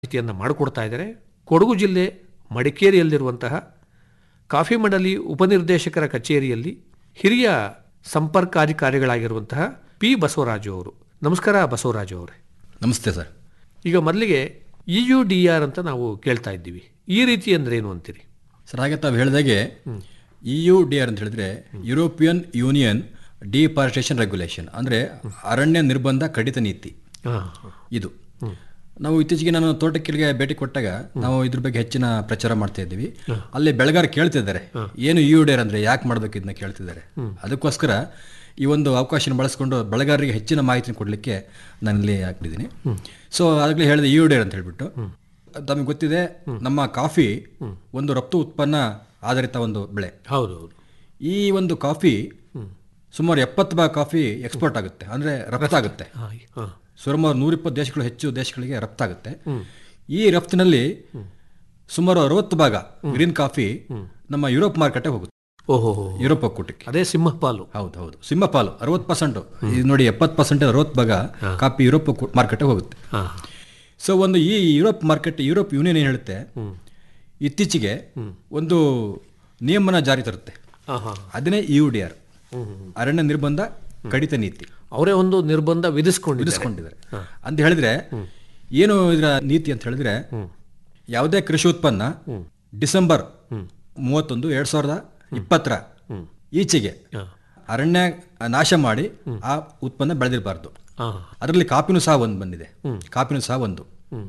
ಮಾಹಿತಿಯನ್ನು ಮಾಡಿಕೊಡ್ತಾ ಇದ್ದಾರೆ ಕೊಡಗು ಜಿಲ್ಲೆ ಮಡಿಕೇರಿಯಲ್ಲಿರುವಂತಹ ಕಾಫಿ ಮಂಡಲಿ ಉಪನಿರ್ದೇಶಕರ ಕಚೇರಿಯಲ್ಲಿ ಹಿರಿಯ ಸಂಪರ್ಕಾಧಿಕಾರಿಗಳಾಗಿರುವಂತಹ ಪಿ ಬಸವರಾಜು ಅವರು ನಮಸ್ಕಾರ ಬಸವರಾಜು ಅವರೇ ನಮಸ್ತೆ ಸರ್ ಈಗ ಮೊದಲಿಗೆ ಇ ಯು ಡಿ ಆರ್ ಅಂತ ನಾವು ಕೇಳ್ತಾ ಇದ್ದೀವಿ ಈ ರೀತಿ ಅಂದ್ರೆ ಏನು ಅಂತೀರಿ ಸರ್ ಹಾಗೆ ತಾವು ಹೇಳಿದಾಗೆ ಇ ಯು ಡಿ ಆರ್ ಅಂತ ಹೇಳಿದ್ರೆ ಯುರೋಪಿಯನ್ ಯೂನಿಯನ್ ಡಿಫಾರೆಸ್ಟೇಷನ್ ರೆಗ್ಯುಲೇಷನ್ ಅಂದರೆ ಅರಣ್ಯ ನಿರ್ಬಂಧ ಕಡಿತ ನೀತಿ ಹಾಂ ಇದು ನಾವು ಇತ್ತೀಚೆಗೆ ನಾನು ತೋಟಕ್ಕಿಗೆ ಭೇಟಿ ಕೊಟ್ಟಾಗ ನಾವು ಇದ್ರ ಬಗ್ಗೆ ಹೆಚ್ಚಿನ ಪ್ರಚಾರ ಮಾಡ್ತಾ ಇದ್ದೀವಿ ಅಲ್ಲಿ ಬೆಳೆಗಾರ ಕೇಳ್ತಿದ್ದಾರೆ ಏನು ಇ ಯು ಡಿ ಆರ್ ಅಂದರೆ ಯಾಕೆ ಮಾಡಬೇಕು ಇದನ್ನ ಕೇಳ್ತಿದ್ದಾರೆ ಅದಕ್ಕೋಸ್ಕರ ಈ ಒಂದು ಅವಕಾಶನ ಬಳಸ್ಕೊಂಡು ಬೆಳೆಗಾರರಿಗೆ ಹೆಚ್ಚಿನ ಮಾಹಿತಿ ಕೊಡಲಿಕ್ಕೆ ನಾನಿಲ್ಲಿ ಹಾಕಿದ್ದೀನಿ ಸೊ ಆಗಲೇ ಹೇಳಿದೆ ಇ ಯು ಡಿ ಆರ್ ಅಂತ ಹೇಳ್ಬಿಟ್ಟು ತಮಗೆ ಗೊತ್ತಿದೆ ನಮ್ಮ ಕಾಫಿ ಒಂದು ರಫ್ತು ಉತ್ಪನ್ನ ಆಧಾರಿತ ಒಂದು ಬೆಳೆ ಹೌದು ಹೌದು ಈ ಒಂದು ಕಾಫಿ ಸುಮಾರು ಎಪ್ಪತ್ತು ಭಾಗ ಕಾಫಿ ಎಕ್ಸ್ಪೋರ್ಟ್ ಆಗುತ್ತೆ ಅಂದರೆ ರಫ್ತಾಗುತ್ತೆ ಹಾಂ ಹಾಂ ಸುಮಾರು ನೂರಿಪ್ಪತ್ತು ದೇಶಗಳು ಹೆಚ್ಚು ದೇಶಗಳಿಗೆ ರಫ್ತಾಗುತ್ತೆ ಈ ರಫ್ತಿನಲ್ಲಿ ಸುಮಾರು ಅರವತ್ತು ಭಾಗ ಗ್ರೀನ್ ಕಾಫಿ ನಮ್ಮ ಯುರೋಪ್ ಮಾರ್ಕೆಟ್ಗೆ ಹೋಗುತ್ತೆ ಓಹೋ ಯುರೋಪ್ ಒಕ್ಕೂಟಕ್ಕೆ ಅದೇ ಸಿಂಹಪಾಲು ಹೌದು ಹೌದು ಸಿಂಹಪಾಲು ಅರವತ್ತು ಪರ್ಸೆಂಟ್ ಇದು ನೋಡಿ ಎಪ್ಪತ್ತು ಪರ್ಸೆಂಟ್ ಅರವತ್ತು ಭಾಗ ಕಾಫಿ ಯುರೋಪ್ ಮಾರ್ಕೆಟ್ಗೆ ಹೋಗುತ್ತೆ ಹಾಂ ಸೊ ಒಂದು ಈ ಯುರೋಪ್ ಮಾರ್ಕೆಟ್ ಯುರೋಪ್ ಯೂನಿಯನ್ ಏನು ಹೇಳುತ್ತೆ ಇತ್ತೀಚೆಗೆ ಒಂದು ನಿಯಮನ ಜಾರಿ ತರುತ್ತೆ ಹಾಂ ಹಾಂ ಅದನ್ನೇ ಯು ಡಿ ಆರ್ ಅರಣ್ಯ ನಿರ್ಬಂಧ ಕಡಿತ ನೀತಿ ಅವರೇ ಒಂದು ನಿರ್ಬಂಧ ವಿಧಿಸ್ಕೊಂಡಿದ್ದಾರೆ ವಿಧಿಸ್ಕೊಂಡಿದ್ದಾರೆ ಅಂತ ಹೇಳಿದ್ರೆ ಏನು ಇದರ ನೀತಿ ಅಂತ ಹೇಳಿದ್ರೆ ಯಾವುದೇ ಕೃಷಿ ಉತ್ಪನ್ನ ಡಿಸೆಂಬರ್ ಮೂವತ್ತೊಂದು ಎರಡ್ ಸಾವಿರದ ಇಪ್ಪತ್ತರ ಈಚೆಗೆ ಅರಣ್ಯ ನಾಶ ಮಾಡಿ ಆ ಉತ್ಪನ್ನ ಬೆಳೆದಿರಬಾರ್ದು ಹಾಂ ಅದರಲ್ಲಿ ಕಾಪಿನೂ ಸಹ ಒಂದು ಬಂದಿದೆ ಕಾಪಿನೂ ಸಹ ಒಂದು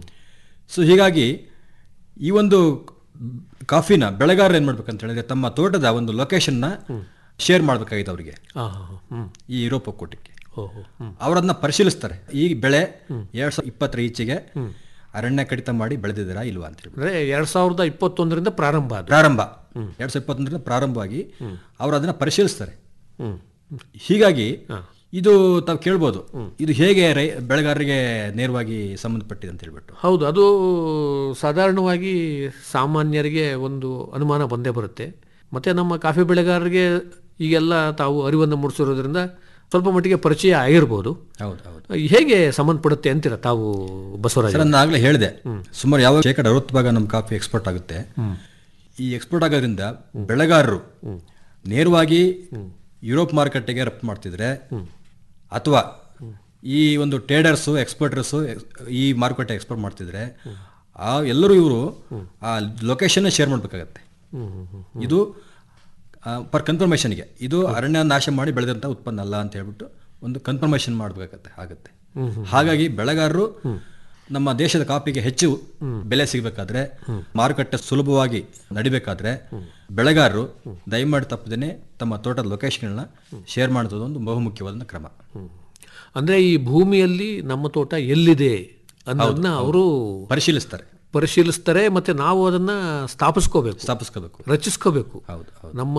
ಸೊ ಹೀಗಾಗಿ ಈ ಒಂದು ಕಾಫಿನ ಬೆಳೆಗಾರರು ಏನು ಮಾಡ್ಬೇಕಂತ ಹೇಳಿದ್ರೆ ತಮ್ಮ ತೋಟದ ಒಂದು ಲೊಕೇಶನ್ನ ಶೇರ್ ಮಾಡಬೇಕಾಗಿತ್ತು ಅವರಿಗೆ ಹಾಂ ಹಾಂ ಹ್ಞೂ ಈ ಯುರೋಪ್ ಒಕ್ಕೂಟಕ್ಕೆ ಓಹೋ ಹ್ಞೂ ಅವರನ್ನ ಪರಿಶೀಲಿಸ್ತಾರೆ ಈ ಬೆಳೆ ಎರಡ್ ಸಾವಿರದ ಇಪ್ಪತ್ತರ ಈಚೆಗೆ ಅರಣ್ಯ ಕಡಿತ ಮಾಡಿ ಬೆಳೆದಿದ್ದೀರಾ ಇಲ್ವಾ ಅಂತ ಹೇಳಿ ಅಂದರೆ ಎರಡು ಸಾವಿರದ ಇಪ್ಪತ್ತೊಂದರಿಂದ ಪ್ರಾರಂಭ ಅದು ಪ್ರಾರಂಭ ಎರಡ್ ಸಾವಿರದ ಇಪ್ಪತ್ತೊಂದರಿಂದ ಪ್ರಾರಂಭವಾಗಿ ಅವರು ಅದನ್ನ ಪರಿಶೀಲಿಸ್ತಾರೆ ಹ್ಞೂ ಹೀಗಾಗಿ ಇದು ತಾವು ಕೇಳ್ಬೋದು ಇದು ಹೇಗೆ ರೈ ಬೆಳೆಗಾರರಿಗೆ ನೇರವಾಗಿ ಸಂಬಂಧಪಟ್ಟಿದೆ ಅಂತ ಹೇಳ್ಬಿಟ್ಟು ಹೌದು ಅದು ಸಾಧಾರಣವಾಗಿ ಸಾಮಾನ್ಯರಿಗೆ ಒಂದು ಅನುಮಾನ ಬಂದೇ ಬರುತ್ತೆ ಮತ್ತು ನಮ್ಮ ಕಾಫಿ ಬೆಳೆಗಾರರಿಗೆ ಈಗೆಲ್ಲ ತಾವು ಅರಿವನ್ನು ಮೂಡಿಸಿರೋದ್ರಿಂದ ಸ್ವಲ್ಪ ಮಟ್ಟಿಗೆ ಪರಿಚಯ ಆಗಿರ್ಬೋದು ಹೌದು ಹೌದು ಹೇಗೆ ಸಂಬಂಧಪಡುತ್ತೆ ಅಂತೀರ ತಾವು ಬಸವರಾಜ ಸರ್ ನಾನು ಆಗಲೇ ಹೇಳಿದೆ ಸುಮಾರು ಯಾವ ಶೇಕಡ ಅರವತ್ತು ಭಾಗ ನಮ್ಮ ಕಾಫಿ ಎಕ್ಸ್ಪೋರ್ಟ್ ಆಗುತ್ತೆ ಈ ಎಕ್ಸ್ಪೋರ್ಟ್ ಆಗೋದ್ರಿಂದ ಬೆಳೆಗಾರರು ನೇರವಾಗಿ ಯುರೋಪ್ ಮಾರುಕಟ್ಟೆಗೆ ರಫ್ತು ಮಾಡ್ತಿದ್ರೆ ಅಥವಾ ಈ ಒಂದು ಟ್ರೇಡರ್ಸು ಎಕ್ಸ್ಪೋರ್ಟರ್ಸು ಈ ಮಾರುಕಟ್ಟೆ ಎಕ್ಸ್ಪೋರ್ಟ್ ಮಾಡ್ತಿದ್ರೆ ಆ ಎಲ್ಲರೂ ಇವರು ಆ ಲೊಕೇಶನ್ ಶೇರ್ ಮಾಡಬೇಕಾಗತ್ತೆ ಇದು ಪರ್ ಕನ್ಫರ್ಮೇಷನ್ಗೆ ಇದು ಅರಣ್ಯ ನಾಶ ಮಾಡಿ ಬೆಳೆದಂಥ ಉತ್ಪನ್ನ ಅಲ್ಲ ಅಂತ ಹೇಳ್ಬಿಟ್ಟು ಒಂದು ಕನ್ಫರ್ಮೇಷನ್ ಮಾಡಬೇಕಾಗತ್ತೆ ಆಗುತ್ತೆ ಹಾಗಾಗಿ ಬೆಳೆಗಾರರು ನಮ್ಮ ದೇಶದ ಕಾಫಿಗೆ ಹೆಚ್ಚು ಬೆಲೆ ಸಿಗಬೇಕಾದ್ರೆ ಮಾರುಕಟ್ಟೆ ಸುಲಭವಾಗಿ ನಡಿಬೇಕಾದ್ರೆ ಬೆಳೆಗಾರರು ದಯಮಾಡಿ ತಪ್ಪದೇನೆ ತಮ್ಮ ತೋಟದ ಲೊಕೇಶನ್ಗಳನ್ನ ಶೇರ್ ಮಾಡೋದು ಒಂದು ಬಹುಮುಖ್ಯವಾದ ಕ್ರಮ ಅಂದರೆ ಈ ಭೂಮಿಯಲ್ಲಿ ನಮ್ಮ ತೋಟ ಎಲ್ಲಿದೆ ಅನ್ನೋದನ್ನ ಅವರು ಪರಿಶೀಲಿಸ್ತಾರೆ ಪರಿಶೀಲಿಸ್ತಾರೆ ಮತ್ತು ನಾವು ಅದನ್ನು ಸ್ಥಾಪಿಸ್ಕೋಬೇಕು ಸ್ಥಾಪಿಸ್ಕೋಬೇಕು ರಚಿಸ್ಕೋಬೇಕು ಹೌದು ಹೌದು ನಮ್ಮ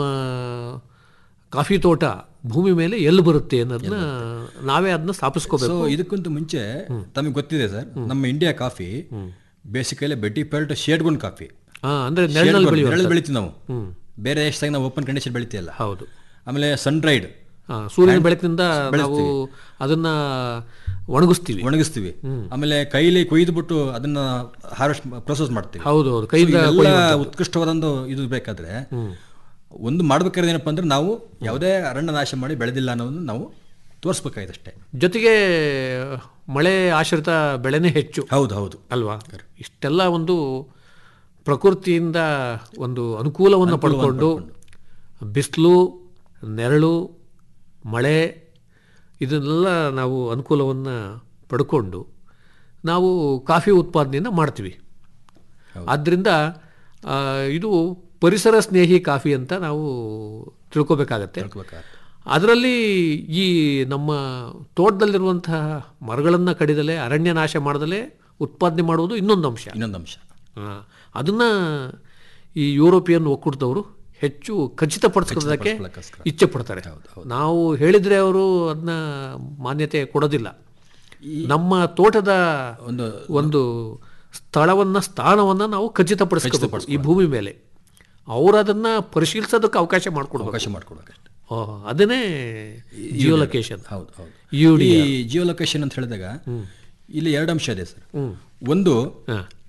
ಕಾಫಿ ತೋಟ ಭೂಮಿ ಮೇಲೆ ಎಲ್ಲಿ ಬರುತ್ತೆ ಅನ್ನೋದನ್ನ ನಾವೇ ಅದನ್ನ ಸ್ಥಾಪಿಸ್ಕೋಬೇಕು ಸೊ ಇದಕ್ಕಿಂತ ಮುಂಚೆ ತಮಗೆ ಗೊತ್ತಿದೆ ಸರ್ ನಮ್ಮ ಇಂಡಿಯಾ ಕಾಫಿ ಬೇಸಿಕಲಿ ಬೆಟ್ಟಿ ಪೆಲ್ಟ್ ಶೇಡ್ಗೊಂಡ್ ಕಾಫಿ ಹಾಂ ಅಂದರೆ ನೆರಳಲ್ಲಿ ಬೆಳೆಯುವ ನೆರಳು ಬೆಳಿತೀವಿ ನಾವು ಬೇರೆ ದೇಶದಾಗ ನಾವು ಓಪನ್ ಕಂಡೀಷನ್ ಬೆಳಿತೀಯಲ್ಲ ಹೌದು ಆಮೇಲೆ ಸನ್ ಡ್ರೈಡ್ ಹಾಂ ಸೂರ್ಯನ ಬೆಳಕಿನಿಂದ ನಾವು ಅದನ್ನ ಒಣಗಿಸ್ತೀವಿ ಒಣಗಿಸ್ತೀವಿ ಆಮೇಲೆ ಕೈಲಿ ಕೊಯ್ದು ಬಿಟ್ಟು ಅದನ್ನ ಹಾರ್ವೆಸ್ಟ್ ಪ್ರೊಸೆಸ್ ಮಾಡ್ತೀವಿ ಹೌದು ಹೌದು ಕೈಯಿಂದ ಎಲ್ಲ ಉತ್ಕೃಷ್ಟವಾದೊಂದು ಇದು ಬೇಕಾದ್ರೆ ಒಂದು ಮಾಡ್ಬೇಕಾದ್ರೆ ಏನಪ್ಪ ಅಂದ್ರೆ ನಾವು ಯಾವುದೇ ಅರಣ್ಯ ನಾಶ ಮಾಡಿ ಬೆಳೆದಿಲ್ಲ ಅನ್ನೋದನ್ನ ನಾವು ತೋರಿಸ್ಬೇಕಾಗಿದೆ ಅಷ್ಟೇ ಜೊತೆಗೆ ಮಳೆ ಆಶ್ರಿತ ಬೆಳೆನೇ ಹೆಚ್ಚು ಹೌದು ಹೌದು ಅಲ್ವಾ ಇಷ್ಟೆಲ್ಲ ಒಂದು ಪ್ರಕೃತಿಯಿಂದ ಒಂದು ಅನುಕೂಲವನ್ನು ಪಡ್ಕೊಂಡು ಬಿಸಿಲು ನೆರಳು ಮಳೆ ಇದನ್ನೆಲ್ಲ ನಾವು ಅನುಕೂಲವನ್ನು ಪಡ್ಕೊಂಡು ನಾವು ಕಾಫಿ ಉತ್ಪಾದನೆಯನ್ನು ಮಾಡ್ತೀವಿ ಆದ್ದರಿಂದ ಆ, ಇದು ಪರಿಸರ ಸ್ನೇಹಿ ಕಾಫಿ ಅಂತ ನಾವು ತಿಳ್ಕೊಬೇಕಾಗತ್ತೆ ತಿಳ್ಕೊಬೇಕಾಗತ್ತೆ. ಅದರಲ್ಲಿ ಈ ನಮ್ಮ ತೋಟದಲ್ಲಿರುವಂತಹ ಮರಗಳನ್ನು ಕಡಿದಲೆ ಅರಣ್ಯ ನಾಶ ಮಾಡದಲೆ ಉತ್ಪಾದನೆ ಮಾಡುವುದು ಇನ್ನೊಂದು ಅಂಶ ಇನ್ನೊಂದು ಅಂಶ ಆ, ಅದನ್ನ ಈ ಯುರೋಪಿಯನ್ ಒಕ್ಕೂಟದವರು ಹೆಚ್ಚು ಖಚಿತಪಡಿಸ್ಕೊಳ್ಳೋದಕ್ಕೆ ಖಚಿತಪಡಿಸ್ಕೊಳ್ಳೋಕ್ಕೋಸ್ಕರ. ಇಚ್ಛೆ ಪಡ್ತಾರೆ ನಾವು ಹೇಳಿದ್ರೆ ಅವರು ಅದನ್ನ ಮಾನ್ಯತೆ ಕೊಡೋದಿಲ್ಲ ನಮ್ಮ ತೋಟದ ಒಂದು ಒಂದು ಸ್ಥಳವನ್ನ ಸ್ಥಾನವನ್ನ ನಾವು ಖಚಿತಪಡಿಸ್ಕೋಬೇಕು ಈ ಭೂಮಿ ಮೇಲೆ ಅವರು ಅದನ್ನ ಪರಿಶೀಲಿಸೋದಕ್ಕೆ ಅವಕಾಶ ಮಾಡಿಕೊಡ್ಬೇಕು ಅವಕಾಶ ಮಾಡ್ಕೊಡೋಕಷ್ಟೇ ಆ, ಅದನ್ನೇ ಜಿಯೋ ಲೊಕೇಶನ್ ಹೌದು ಹೌದು ಯು ಡಿ ಈ ಜಿಯೋ ಲೊಕೇಶನ್ ಅಂತ ಹೇಳಿದಾಗ ಇಲ್ಲಿ ಎರಡು ಅಂಶ ಇದೆ ಸರ್ ಒಂದು ಹಾ.